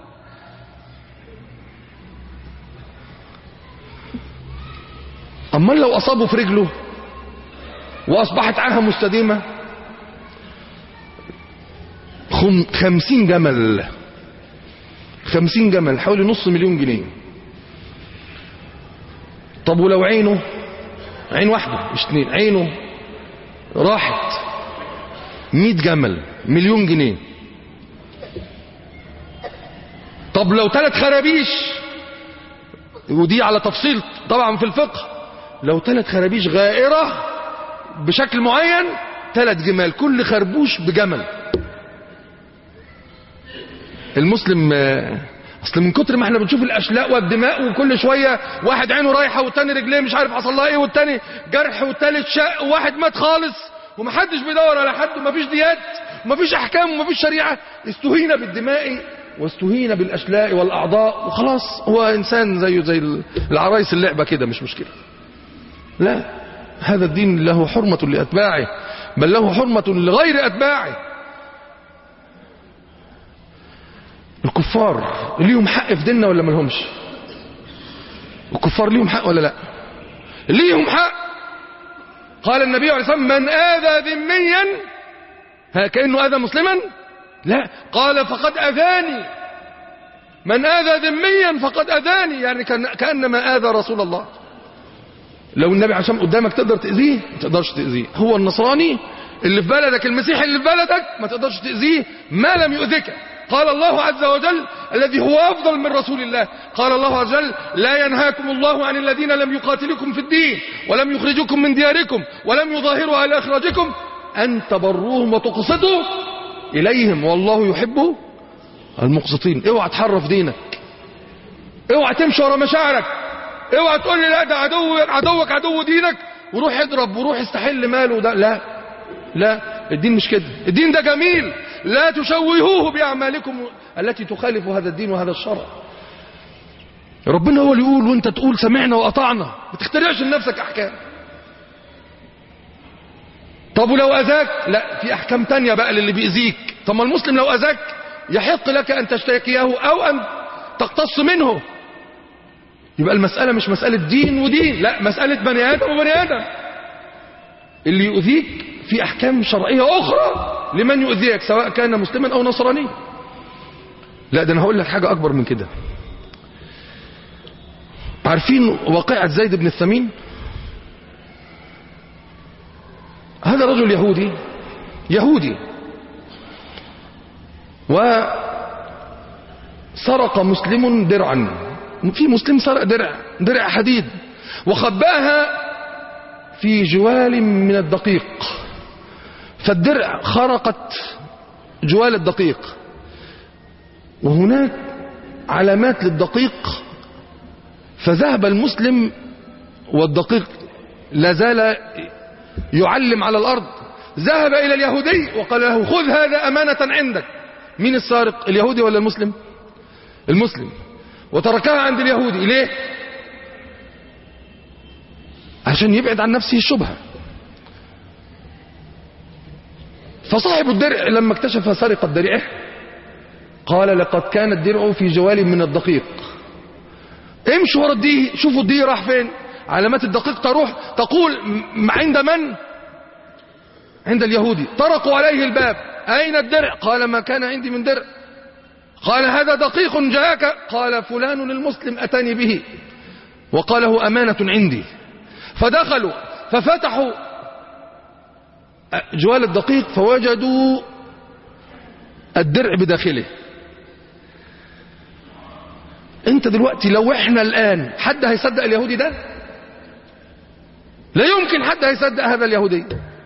أما لو أصابه في رجله وأصبحت عاهة مستديمة خم خمسين جمل خمسين جمل حوالي نص مليون جنيه طب ولو عينه عين واحدة مش اتنين عينه راحت مئة جمل مليون جنيه طب لو ثلاث خرابيش ودي على تفصيل طبعا في الفقه لو ثلاث خرابيش غائرة بشكل معين ثلاث جمال كل خربوش بجمل المسلم آه، اصل من كتر ما احنا بنشوف الاشلاء والدماء وكل شويه واحد عينه رايحه والتاني رجليه مش عارف حصل لها ايه والتاني جرح والتالت شق وواحد مات خالص ومحدش بيدور على حد ومفيش ديات ومفيش احكام ومفيش شريعه استهين بالدماء واستهين بالاشلاء والاعضاء وخلاص هو انسان زيه زي العرايس اللعبه كده مش مشكله لا هذا الدين له حرمه لاتباعه بل له حرمه لغير اتباعه الكفار ليهم حق في ديننا ولا ملهمش الكفار ليهم حق ولا لا ليهم حق قال النبي عليه الصلاة والسلام من آذى ذميا ها كأنه آذى مسلما لا قال فقد أذاني من آذى ذميا فقد أذاني يعني كان كأنما آذى رسول الله لو النبي عليه الصلاة والسلام قدامك تقدر تأذيه ما تقدرش تأذيه هو النصراني اللي في بلدك المسيحي اللي في بلدك ما تقدرش تأذيه ما لم يؤذك قال الله عز وجل الذي هو أفضل من رسول الله قال الله عز وجل لا ينهاكم الله عن الذين لم يقاتلكم في الدين ولم يخرجكم من دياركم ولم يظاهروا على إخراجكم أن تبروهم وتقسطوا إليهم والله يحب المقسطين اوعى تحرف دينك اوعى تمشي ورا مشاعرك اوعى تقول لي لا ده عدو عدوك عدو دينك وروح اضرب وروح استحل ماله ده لا لا الدين مش كده الدين ده جميل لا تشوهوه بأعمالكم التي تخالف هذا الدين وهذا الشرع ربنا هو اللي يقول وانت تقول سمعنا وأطعنا ما تخترعش لنفسك أحكام طب ولو أذاك لا في أحكام تانية بقى للي بيأذيك طب ما المسلم لو أذاك يحق لك أن تشتكيه أو أن تقتص منه يبقى المسألة مش مسألة دين ودين لا مسألة بني آدم وبني آدم اللي يؤذيك في أحكام شرعية أخرى لمن يؤذيك سواء كان مسلما أو نصرانيا لا ده أنا هقول لك حاجة أكبر من كده عارفين واقعة زيد بن الثمين هذا رجل يهودي يهودي وسرق مسلم درعا في مسلم سرق درع درع حديد وخباها في جوال من الدقيق فالدرع خرقت جوال الدقيق وهناك علامات للدقيق فذهب المسلم والدقيق لا زال يعلم على الأرض ذهب إلى اليهودي وقال له خذ هذا أمانة عندك مين السارق اليهودي ولا المسلم المسلم وتركها عند اليهودي ليه عشان يبعد عن نفسه الشبهة فصاحب الدرع لما اكتشف سرقة درعه قال لقد كان الدرع في جوال من الدقيق امشوا ورا الدي شوفوا الدي راح فين علامات الدقيق تروح تقول م- عند من عند اليهودي طرقوا عليه الباب أين الدرع قال ما كان عندي من درع قال هذا دقيق جاءك قال فلان المسلم أتاني به وقاله أمانة عندي فدخلوا ففتحوا جوال الدقيق فوجدوا الدرع بداخله انت دلوقتي لو احنا الان حد هيصدق اليهودي ده لا يمكن حد هيصدق هذا اليهودي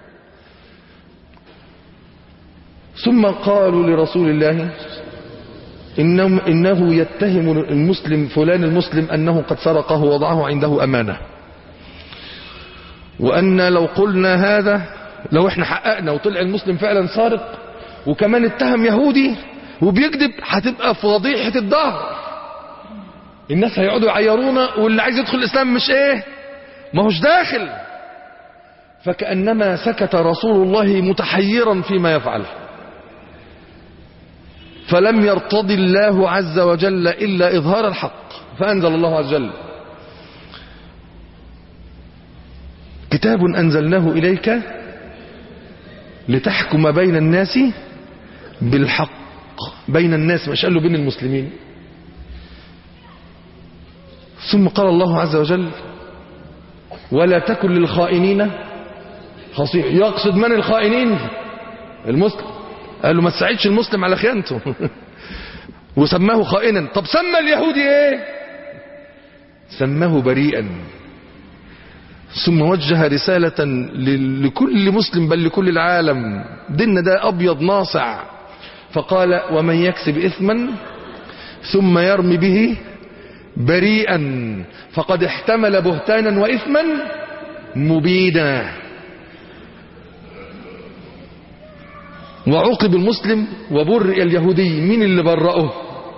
ثم قالوا لرسول الله إنه, إنه يتهم المسلم فلان المسلم أنه قد سرقه ووضعه عنده أمانة وأن لو قلنا هذا لو احنا حققنا وطلع المسلم فعلا سارق وكمان اتهم يهودي وبيكذب هتبقى فضيحة الدهر الناس هيقعدوا يعيرونا واللي عايز يدخل الاسلام مش ايه ما هوش داخل فكأنما سكت رسول الله متحيرا فيما يفعل فلم يرتضي الله عز وجل إلا إظهار الحق فأنزل الله عز وجل كتاب أنزلناه إليك لتحكم بين الناس بالحق بين الناس مش قال له بين المسلمين ثم قال الله عز وجل ولا تكن للخائنين خصيح يقصد من الخائنين المسلم قال له ما تساعدش المسلم على خيانته وسماه خائنا طب سمى اليهودي ايه سماه بريئا ثم وجه رسالة ل- لكل مسلم بل لكل العالم ديننا ده أبيض ناصع فقال ومن يكسب إثما ثم يرمي به بريئا فقد احتمل بهتانا وإثما مبينا وعوقب المسلم وبرئ اليهودي مين اللي برأه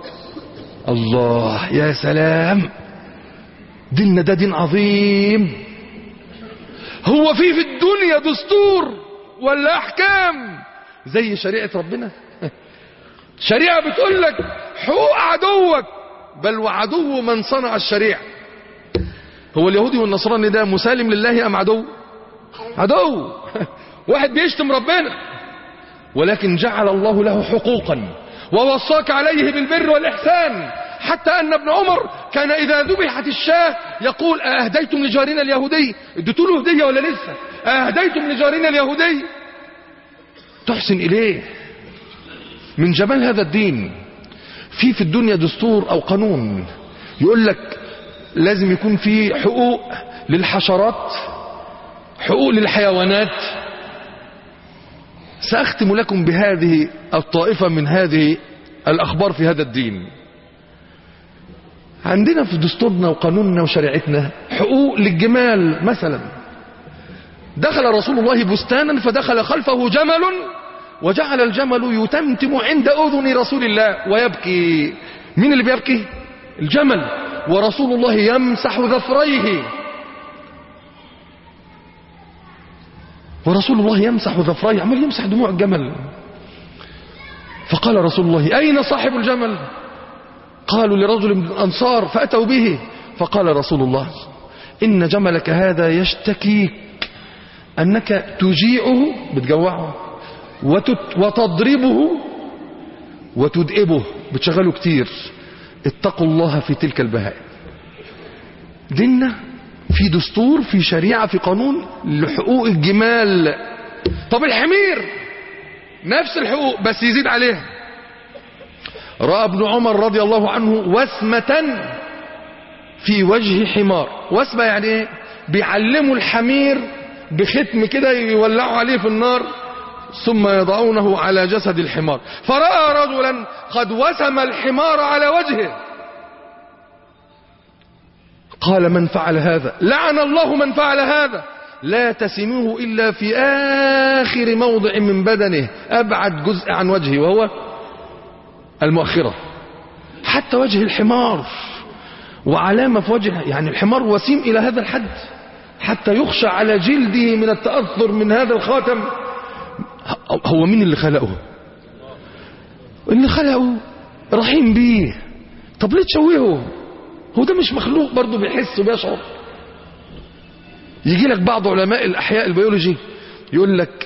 الله يا سلام ديننا ده دين عظيم هو في في الدنيا دستور ولا احكام زي شريعة ربنا شريعة بتقول لك حقوق عدوك بل وعدو من صنع الشريعة هو اليهودي والنصراني ده مسالم لله ام عدو عدو واحد بيشتم ربنا ولكن جعل الله له حقوقا ووصاك عليه بالبر والإحسان حتى أن ابن عمر كان إذا ذبحت الشاة يقول أهديتم لجارنا اليهودي اديتوا له هدية ولا لسه أهديتم لجارنا اليهودي تحسن إليه من جمال هذا الدين في في الدنيا دستور أو قانون يقول لك لازم يكون في حقوق للحشرات حقوق للحيوانات سأختم لكم بهذه الطائفة من هذه الأخبار في هذا الدين عندنا في دستورنا وقانوننا وشريعتنا حقوق للجمال مثلا دخل رسول الله بستانا فدخل خلفه جمل وجعل الجمل يتمتم عند أذن رسول الله ويبكي مين اللي بيبكي الجمل ورسول الله يمسح ذفريه ورسول الله يمسح ظفريه عمال يمسح دموع الجمل فقال رسول الله أين صاحب الجمل قالوا لرجل من الأنصار فأتوا به فقال رسول الله إن جملك هذا يشتكيك أنك تجيعه بتجوعه وتت وتضربه وتدئبه بتشغله كتير اتقوا الله في تلك البهائم ديننا في دستور في شريعة في قانون لحقوق الجمال طب الحمير نفس الحقوق بس يزيد عليها رأى ابن عمر رضي الله عنه وسمة في وجه حمار وسمة يعني ايه بيعلموا الحمير بختم كده يولعوا عليه في النار ثم يضعونه على جسد الحمار فرأى رجلا قد وسم الحمار على وجهه قال من فعل هذا لعن الله من فعل هذا لا تسموه إلا في آخر موضع من بدنه أبعد جزء عن وجهه وهو المؤخرة حتى وجه الحمار وعلامة في وجهه يعني الحمار وسيم إلى هذا الحد حتى يخشى على جلده من التأثر من هذا الخاتم هو مين اللي خلقه اللي خلقه رحيم بيه طب ليه تشوهه هو ده مش مخلوق برضه بيحس وبيشعر يجي لك بعض علماء الأحياء البيولوجي يقول لك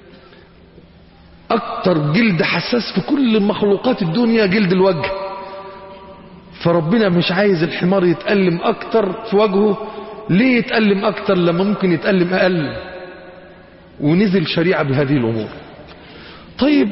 أكتر جلد حساس في كل مخلوقات الدنيا جلد الوجه فربنا مش عايز الحمار يتألم أكتر في وجهه ليه يتألم أكتر لما ممكن يتألم أقل ونزل شريعة بهذه الأمور طيب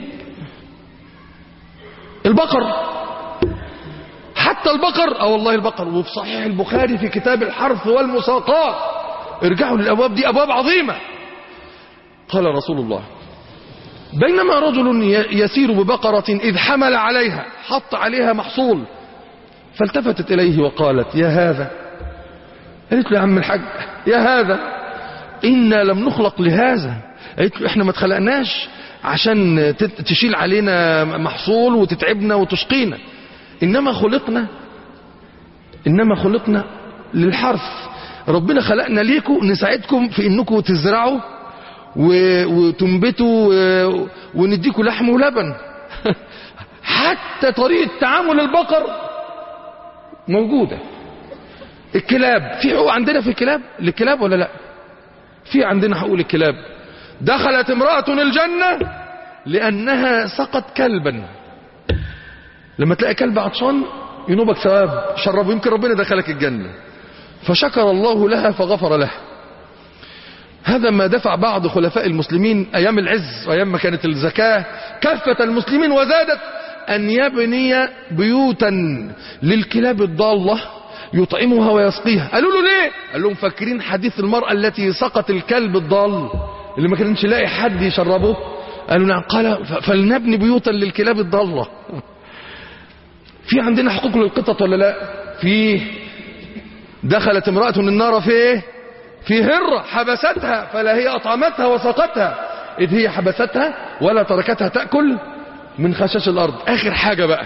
البقر حتى البقر اه والله البقر وفي صحيح البخاري في كتاب الحرث والمساقات ارجعوا للابواب دي ابواب عظيمه قال رسول الله بينما رجل يسير ببقرة إذ حمل عليها حط عليها محصول فالتفتت إليه وقالت يا هذا قالت له يا عم الحاج يا هذا إنا لم نخلق لهذا قالت له احنا ما اتخلقناش عشان تت- تشيل علينا محصول وتتعبنا وتشقينا انما خلقنا انما خلقنا للحرث ربنا خلقنا ليكم نساعدكم في انكم تزرعوا و- وتنبتوا و- ونديكوا لحم ولبن حتى طريقة تعامل البقر موجودة الكلاب في حقوق عندنا في الكلاب للكلاب ولا لا في عندنا حقوق للكلاب دخلت امرأة الجنة لأنها سقط كلبا لما تلاقي كلب عطشان ينوبك ثواب شربه يمكن ربنا دخلك الجنة فشكر الله لها فغفر لها هذا ما دفع بعض خلفاء المسلمين أيام العز وأيام ما كانت الزكاة كافة المسلمين وزادت أن يبني بيوتا للكلاب الضالة يطعمها ويسقيها قالوا له ليه قال لهم فاكرين حديث المرأة التي سقط الكلب الضال اللي ما كانش لاقي حد يشربه قالوا نعم قال ف- فلنبني بيوتا للكلاب الضالة في عندنا حقوق للقطط ولا لا في دخلت امرأة النار في ايه في هرة حبستها فلا هي أطعمتها وسقتها إذ هي حبستها ولا تركتها تأكل من خشاش الأرض آخر حاجة بقى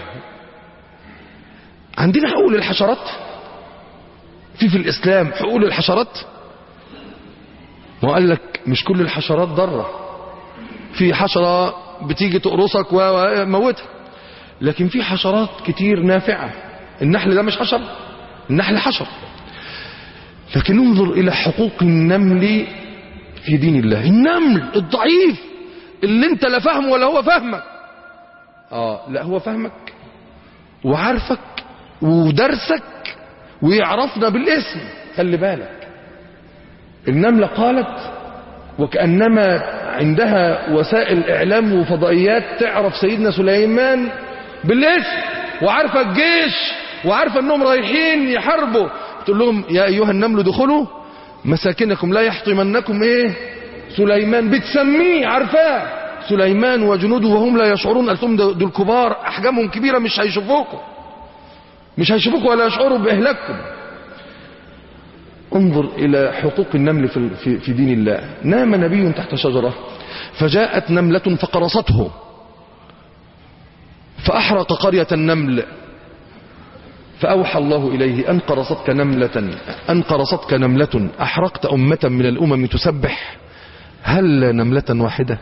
عندنا حقوق للحشرات في في الإسلام حقوق للحشرات ما قال لك مش كل الحشرات ضارة في حشرة بتيجي تقرصك وموتها لكن في حشرات كتير نافعة النحل ده مش حشر النحل حشر لكن انظر إلى حقوق النمل في دين الله النمل الضعيف اللي انت لا فاهمه ولا هو فاهمك اه لا هو فاهمك وعارفك ودرسك ويعرفنا بالاسم خلي بالك النملة قالت وكأنما عندها وسائل إعلام وفضائيات تعرف سيدنا سليمان بالاسم وعارفة الجيش وعارفة أنهم رايحين يحاربوا تقول لهم يا أيها النمل دخلوا مساكنكم لا يحطمنكم إيه سليمان بتسميه عارفاه سليمان وجنوده وهم لا يشعرون قلت لهم دول كبار أحجامهم كبيرة مش هيشوفوكم مش هيشوفوكم ولا يشعروا بإهلاككم انظر إلى حقوق النمل في, في, في دين الله نام نبي تحت شجرة فجاءت نملة فقرصته فأحرق قرية النمل فأوحى الله إليه أن قرصتك نملة أن قرصتك نملة أحرقت أمة من الأمم تسبح هل نملة واحدة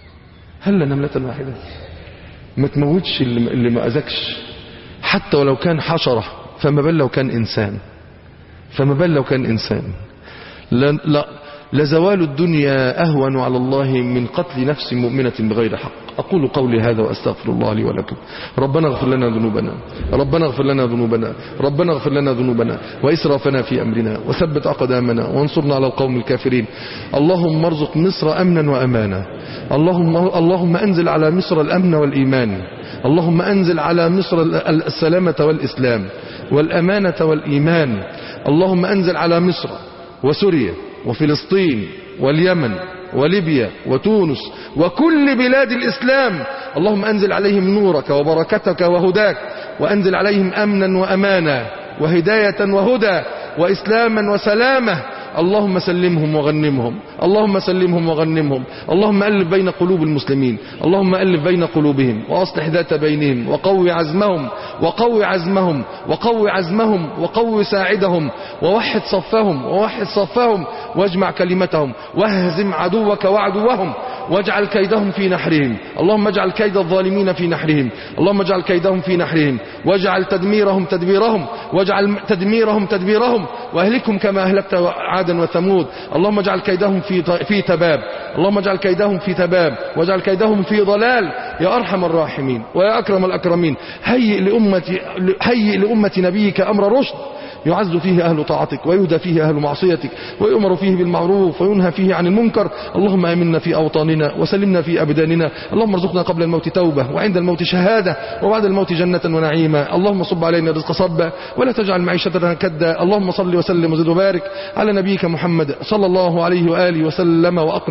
هل نملة واحدة ما تموتش اللي اللي ما أذكش حتى ولو كان حشرة فما بال لو كان إنسان فما بال لو كان إنسان لا لا لزوال الدنيا أهون على الله من قتل نفس مؤمنة بغير حق أقول قولي هذا وأستغفر الله لي ولكم ربنا اغفر لنا ذنوبنا ربنا اغفر لنا ذنوبنا ربنا اغفر لنا ذنوبنا وإسرافنا في أمرنا وثبت أقدامنا وانصرنا على القوم الكافرين اللهم ارزق مصر أمنا وأمانا اللهم, اللهم أنزل على مصر الأمن والإيمان اللهم أنزل على مصر السلامة والإسلام والأمانة والإيمان اللهم أنزل على مصر وسوريا وفلسطين واليمن وليبيا وتونس وكل بلاد الإسلام اللهم أنزل عليهم نورك وبركتك وهداك وأنزل عليهم أمنا وأمانا وهداية وهدى وإسلاما وسلامة اللهم سلمهم وغنمهم اللهم سلمهم وغنمهم اللهم ألف بين قلوب المسلمين اللهم ألف بين قلوبهم وأصلح ذات بينهم وقوي عزمهم وقوي عزمهم وقوي عزمهم وقوي ساعدهم ووحد صفهم ووحد صفهم واجمع كلمتهم واهزم عدوك وعدوهم واجعل كيدهم في نحرهم اللهم اجعل كيد الظالمين في نحرهم اللهم اجعل كيدهم في نحرهم واجعل تدميرهم تدبيرهم واجعل تدميرهم تدبيرهم واهلكهم كما اهلكت عادا وثمود اللهم اجعل كيدهم في في تباب اللهم اجعل كيدهم في تباب واجعل كيدهم في ضلال يا ارحم الراحمين ويا اكرم الاكرمين هيئ لامتي هيئ لامه نبيك امر رشد يعز فيه أهل طاعتك ويهدى فيه أهل معصيتك ويؤمر فيه بالمعروف وينهى فيه عن المنكر اللهم آمنا في أوطاننا وسلمنا في أبداننا اللهم ارزقنا قبل الموت توبة وعند الموت شهادة وبعد الموت جنة ونعيما اللهم صب علينا رزق صبا ولا تجعل معيشتنا كدا اللهم صل وسلم وزد وبارك على نبيك محمد صلى الله عليه وآله وسلم وأقم